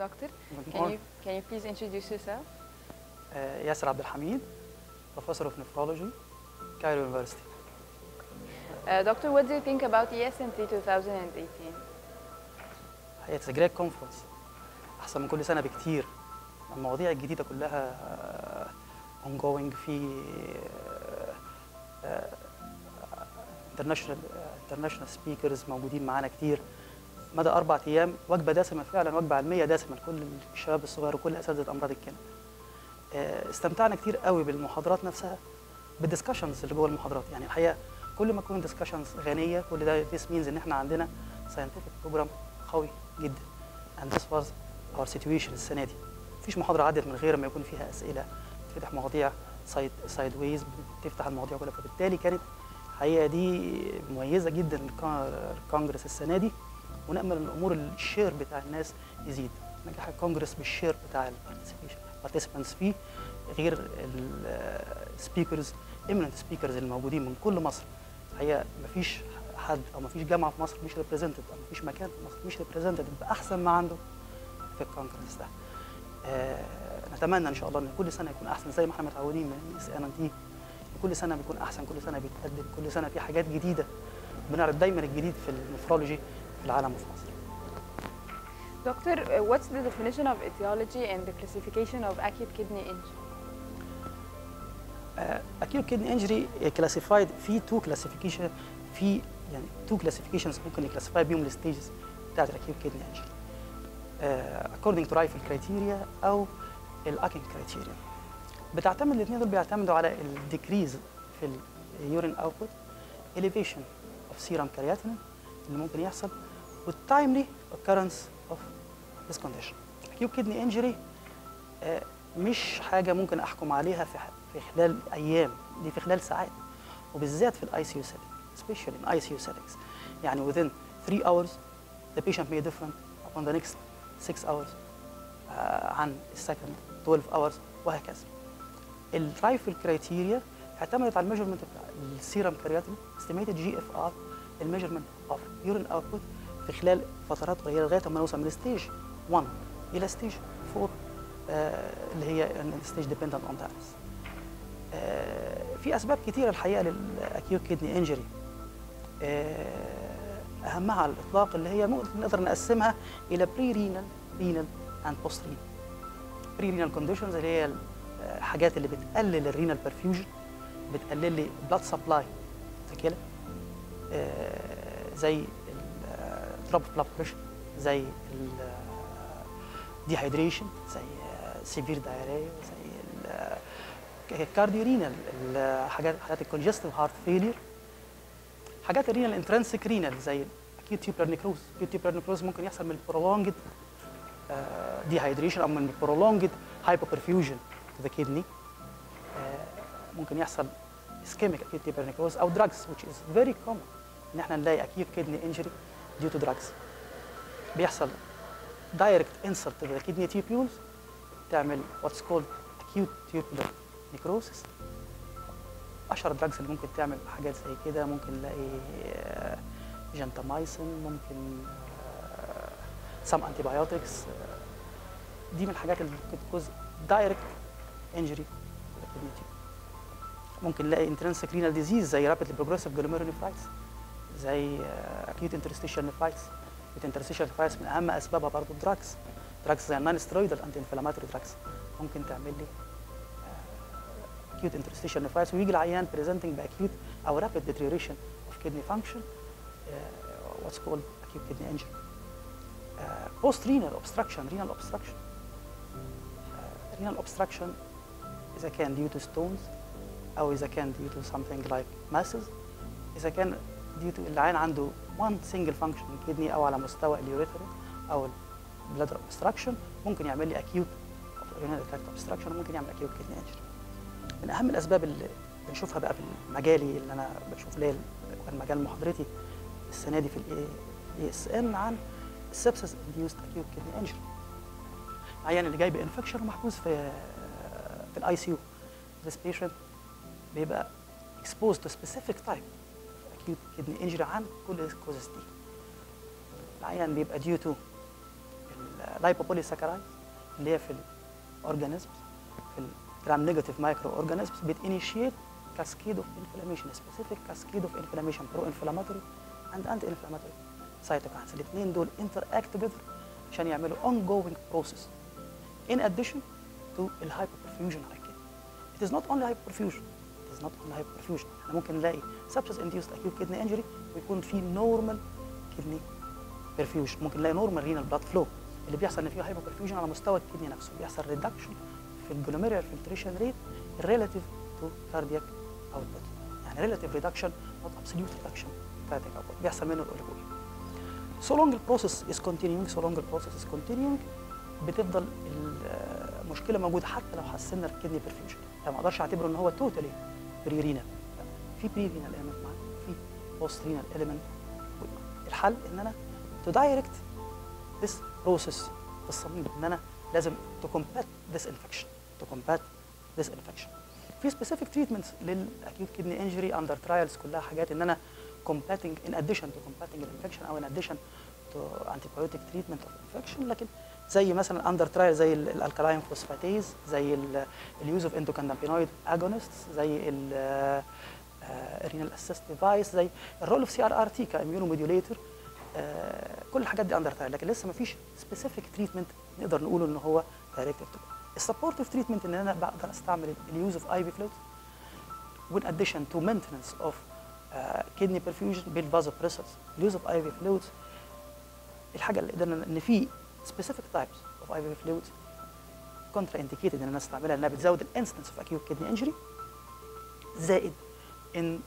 doctor. Good Can you morning. can you please introduce yourself? Uh, ياسر عبد الحميد professor of nephrology Cairo University Uh, doctor, what do you think about ESNT 2018? It's a great conference احسن من كل سنه بكتير المواضيع الجديده كلها آه، ongoing في انترناشونال انترناشونال سبيكرز موجودين معانا كتير مدى اربع ايام وجبه دسمه فعلا وجبه علميه دسمه لكل الشباب الصغير وكل اساتذه امراض الكلى آه، استمتعنا كتير قوي بالمحاضرات نفسها بالدسكشنز اللي جوه المحاضرات يعني الحقيقه كل ما تكون ديسكشنز غنيه كل ده this means ان احنا عندنا scientific program قوي جدا and this was our situation السنه دي مفيش محاضره عدت من غير ما يكون فيها اسئله تفتح مواضيع سايد سايد ويز بتفتح المواضيع كلها فبالتالي كانت الحقيقه دي مميزه جدا للكا- الكونجرس السنه دي ونامل ان الامور الشير بتاع الناس يزيد نجاح الكونجرس بالشير بتاع البارتيسيبيشن بارتيسيبانتس فيه غير السبيكرز ايمننت سبيكرز الموجودين من كل مصر الحقيقه مفيش حد او مفيش جامعه في مصر مش ريبريزنتد او مفيش مكان في مصر مش ريبريزنتد باحسن ما عنده في الكونجرس ده آه نتمنى ان شاء الله ان كل سنه يكون احسن زي ما احنا متعودين من اس ان تي كل سنه بيكون احسن كل سنه بيتقدم كل سنه في حاجات جديده بنعرض دايما الجديد في النفرولوجي في العالم وفي مصر Doctor, uh, what's the definition of etiology and the classification of acute kidney injury? اكيوت كيدني انجري كلاسيفايد في تو كلاسيفيكيشن في يعني تو كلاسيفيكيشنز ممكن يكلاسيفاي بيهم الستيجز بتاعت الاكيوت كيدني انجري according to رايفل كرايتيريا او الاكين كرايتيريا بتعتمد الاثنين دول بيعتمدوا على الديكريز في اليورين اوتبوت elevation of serum creatinine اللي ممكن يحصل والتايملي occurrence of this condition acute kidney injury آه، مش حاجه ممكن احكم عليها في ح- في خلال ايام دي في خلال ساعات وبالذات في الاي سي يو setting especially in ICU settings يعني within 3 hours the patient may different upon the next 6 hours آه، عن السكند 12 hours وهكذا الرايفل كرايتيريا اعتمدت على الميجرمنت بتاع السيرم كرياتين استيميتد جي اف ار الميجرمنت اوف يورين اوتبوت في خلال فترات قليله لغايه ما نوصل من ستيج 1 الى ستيج 4 آه، اللي هي ستيج ديبندنت اون دايلس في اسباب كتيره الحقيقه للاكيوت كيدني انجري اهمها على الاطلاق اللي هي ممكن نقدر نقسمها الى بري رينال رينال اند بوست رينال بري رينال كونديشنز اللي هي الحاجات اللي بتقلل الرينال برفيوجن بتقلل لي بلاد سبلاي الكلى آه، زي الدروب بلاد بريشر زي الديهايدريشن زي سيفير دايريا زي الكارديو رينال الحاجات حاجات الكونجستيف هارت فيلير حاجات الرينال انترنسك رينال زي اكيوت تيوبلر نيكروز اكيوت تيوبلر نيكروز ممكن يحصل من البرولونجد ديهايدريشن او من البرولونجد هايبوبرفيوجن تو ذا كيدني ممكن يحصل اسكيميك اكيوت تيوبلر نيكروز او دراجز which is very common ان احنا نلاقي اكيوت كيدني انجري due to drugs بيحصل direct insult to the kidney tubules تعمل what's called acute tubular necrosis اشهر الدراجز اللي ممكن تعمل حاجات زي كده ممكن نلاقي آه، جنتامايسين ممكن سام انتي بايوتكس دي من الحاجات اللي ممكن تكوز دايركت انجري ممكن نلاقي انترنسك رينال ديزيز زي رابيد بروجريسيف جلوميرونيفرايتس زي اكيوت انترستيشال نيفرايتس الانترستيشال نيفرايتس من اهم اسبابها برضه الدراجز دراجز زي النون سترويدال انتي انفلاماتوري دراجز ممكن تعمل لي acute interstitial nephritis ويجي العيان presenting باكيوت او rapid deterioration of kidney function uh, what's called acute kidney injury. Uh, post renal obstruction renal obstruction uh, renal obstruction اذا كان due to stones او اذا كان due to something like masses اذا كان due to العيان عنده one single function kidney او على مستوى اليوريثرا او bladder obstruction ممكن يعمل لي acute renal tract obstruction وممكن يعمل acute kidney injury. من اهم الاسباب اللي بنشوفها بقى في مجالي اللي انا بشوف ليه كان مجال محاضرتي السنه دي في الاي اس ان عن السبسس انديوست اكيوت كيدني انجري العيان اللي جاي بانفكشن ومحجوز في في الاي سي يو this patient بيبقى exposed to specific type of acute kidney injury عن كل الكوزز دي العيان بيبقى due to اللايبوبوليساكرايد اللي هي في الاورجانيزمز في الجرام نيجاتيف مايكرو اورجانيزمز بتانيشيت كاسكيد اوف انفلاميشن سبيسيفيك كاسكيد اوف انفلاميشن برو انفلاماتوري اند انتي انفلاماتوري سايتوكاينز الاثنين دول انتر اكت توجذر عشان يعملوا اون جوينج بروسيس in addition to الهايبرفيوجن على الكدني it is not only hyperfusion it is not only hyperfusion احنا ممكن نلاقي sepsis induced acute kidney injury ويكون في normal kidney perfusion ممكن نلاقي normal renal blood flow اللي بيحصل ان في hyperperfusion على مستوى الكدني نفسه بيحصل reduction في الجلوميريال filtration rate relative to cardiac output يعني relative reduction not absolute reduction cardiac output بيحصل منه الاوليجوري so long البروسيس is continuing so long البروسيس is continuing بتفضل المشكله موجوده حتى لو حسنا الكدني برفيوجن يعني ما اقدرش اعتبره ان هو توتالي بري رينال في بري رينال element معانا في بوست رينال element الحل ان انا تو دايركت ذس بروسيس في الصميم ان انا لازم تو كومبات ذس انفكشن تو كومبات ذس انفكشن في سبيسيفيك تريتمنتس للاكيوت كدني انجري اندر ترايلز كلها حاجات ان انا combating in addition to combating الانفكشن او in addition to antibiotic treatment of infection لكن زي مثلا اندر ترايل زي الالكالاين فوسفاتيز زي اليوز اوف اندوكاندابينويد اجونستس زي الرينال اسيست ديفايس زي الرول اوف سي ار ار تي كاميونو موديوليتور كل الحاجات دي اندر ترايل لكن لسه ما فيش سبيسيفيك تريتمنت نقدر نقول ان هو دايركتيف تو السبورتيف تريتمنت ان انا بقدر استعمل اليوز اوف اي في فلويد وين اديشن تو مينتنس اوف كدني برفيوجن بالفازوبريسرز اليوز اوف اي في فلويدز الحاجه اللي قدرنا ان في specific types of IV fluids contraindicated ان انا استعملها لانها بتزود الانسنس اوف acute kidney injury زائد ان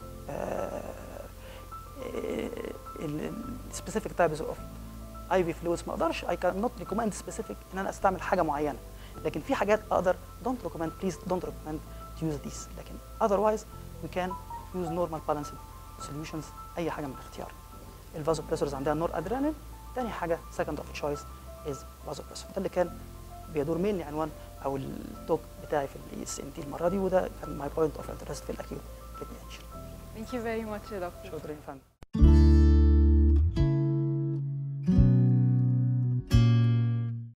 specific types of IV fluids ما اقدرش I cannot recommend specific ان انا استعمل حاجه معينه لكن في حاجات اقدر don't recommend please don't recommend to use these لكن otherwise we can use normal balanced solutions اي حاجه من الاختيار الفازوبريسورز عندها نور ادرينال تاني حاجه second of choice از vasopressor ده اللي كان بيدور مين عنوان او التوك بتاعي في الاي اس ام تي المره دي وده كان ماي بوينت اوف انترست في الاكيوت كدني انجري Thank you very much يا دكتور شكرا يا فندم